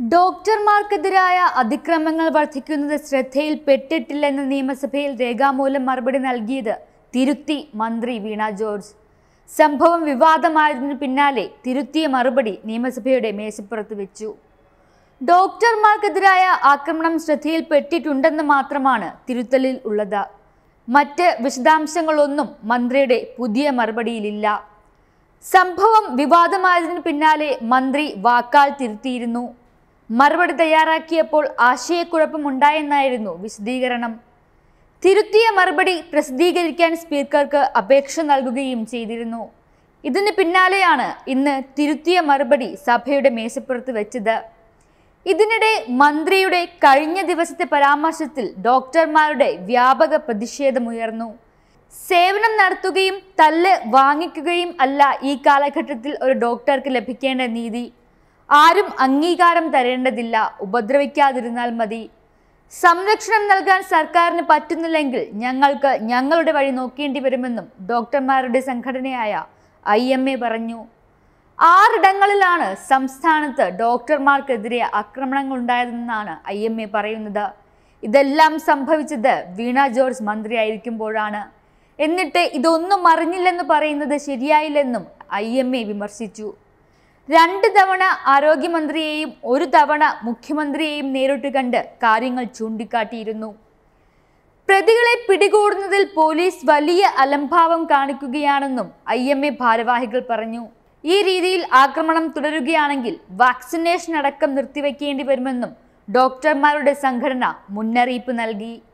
ഡോക്ടർമാർക്കെതിരായ അതിക്രമങ്ങൾ വർദ്ധിക്കുന്നത് ശ്രദ്ധയിൽപ്പെട്ടിട്ടില്ലെന്ന് നിയമസഭയിൽ രേഖാമൂലം മറുപടി നൽകിയത് തിരുത്തി മന്ത്രി വീണ ജോർജ് സംഭവം വിവാദമായതിനു പിന്നാലെ തിരുത്തിയ മറുപടി നിയമസഭയുടെ മേശപ്പുറത്ത് വെച്ചു ഡോക്ടർമാർക്കെതിരായ ആക്രമണം ശ്രദ്ധയിൽപ്പെട്ടിട്ടുണ്ടെന്ന് മാത്രമാണ് തിരുത്തലിൽ ഉള്ളത് മറ്റ് വിശദാംശങ്ങളൊന്നും മന്ത്രിയുടെ പുതിയ മറുപടിയിലില്ല സംഭവം വിവാദമായതിനു പിന്നാലെ മന്ത്രി വാക്കാൽ തിരുത്തിയിരുന്നു മറുപടി തയ്യാറാക്കിയപ്പോൾ ആശയക്കുഴപ്പമുണ്ടായെന്നായിരുന്നു വിശദീകരണം തിരുത്തിയ മറുപടി പ്രസിദ്ധീകരിക്കാൻ സ്പീക്കർക്ക് അപേക്ഷ നൽകുകയും ചെയ്തിരുന്നു ഇതിന് പിന്നാലെയാണ് ഇന്ന് തിരുത്തിയ മറുപടി സഭയുടെ മേശപ്പുറത്ത് വെച്ചത് ഇതിനിടെ മന്ത്രിയുടെ കഴിഞ്ഞ ദിവസത്തെ പരാമർശത്തിൽ ഡോക്ടർമാരുടെ വ്യാപക പ്രതിഷേധമുയർന്നു സേവനം നടത്തുകയും തല്ല് വാങ്ങിക്കുകയും അല്ല ഈ കാലഘട്ടത്തിൽ ഒരു ഡോക്ടർക്ക് ലഭിക്കേണ്ട നീതി ആരും അംഗീകാരം തരേണ്ടതില്ല ഉപദ്രവിക്കാതിരുന്നാൽ മതി സംരക്ഷണം നൽകാൻ സർക്കാരിന് പറ്റുന്നില്ലെങ്കിൽ ഞങ്ങൾക്ക് ഞങ്ങളുടെ വഴി നോക്കേണ്ടി വരുമെന്നും ഡോക്ടർമാരുടെ സംഘടനയായ ഐ എം എ പറഞ്ഞു ആറിടങ്ങളിലാണ് സംസ്ഥാനത്ത് ഡോക്ടർമാർക്കെതിരെ ആക്രമണങ്ങൾ ഉണ്ടായതെന്നാണ് ഐ എം എ പറയുന്നത് ഇതെല്ലാം സംഭവിച്ചത് വീണ ജോർജ് മന്ത്രിയായിരിക്കുമ്പോഴാണ് എന്നിട്ട് ഇതൊന്നും അറിഞ്ഞില്ലെന്ന് പറയുന്നത് ശരിയായില്ലെന്നും ഐ എം എ വിമർശിച്ചു രണ്ട് തവണ ആരോഗ്യമന്ത്രിയെയും ഒരു തവണ മുഖ്യമന്ത്രിയെയും നേരിട്ട് കണ്ട് കാര്യങ്ങൾ ചൂണ്ടിക്കാട്ടിയിരുന്നു പ്രതികളെ പിടികൂടുന്നതിൽ പോലീസ് വലിയ അലംഭാവം കാണിക്കുകയാണെന്നും ഐ എം എ ഭാരവാഹികൾ പറഞ്ഞു ഈ രീതിയിൽ ആക്രമണം തുടരുകയാണെങ്കിൽ വാക്സിനേഷൻ അടക്കം നിർത്തിവെക്കേണ്ടി വരുമെന്നും ഡോക്ടർമാരുടെ സംഘടന മുന്നറിയിപ്പ് നൽകി